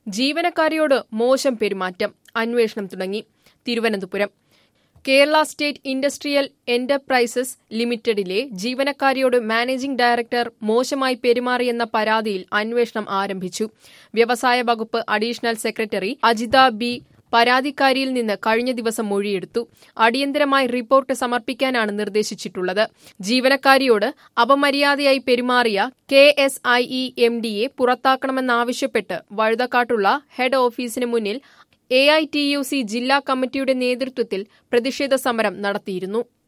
ജീവനക്കാരിയോട് മോശം പെരുമാറ്റം അന്വേഷണം തുടങ്ങി Thiruvananthapuram Kerala state industrial enterprises ലിമിറ്റഡിലെ ജീവനക്കാരിയോട് മാനേജിംഗ് ഡയറക്ടർ മോശമായി പെരുമാറിയെന്ന പരാതിയിൽ അന്വേഷണം ആരംഭിച്ചു വ്യവസായ വകുപ്പ് അഡീഷണൽ സെക്രട്ടറി അജിത ബി പരാതിക്കാരിയിൽ നിന്ന് കഴിഞ്ഞ ദിവസം മൊഴിയെടുത്തു അടിയന്തരമായി റിപ്പോർട്ട് സമർപ്പിക്കാനാണ് നിർദ്ദേശിച്ചിട്ടുള്ളത് ജീവനക്കാരിയോട് അപമര്യാദയായി പെരുമാറിയ K S I E M ഡിയെ പുറത്താക്കണമെന്നാവശ്യപ്പെട്ട് വഴുതക്കാട്ടുള്ള ഹെഡ് ഓഫീസിന് മുന്നിൽ A I T U C ജില്ലാ കമ്മിറ്റിയുടെ നേതൃത്വത്തിൽ പ്രതിഷേധ സമരം നടത്തിയിരുന്നു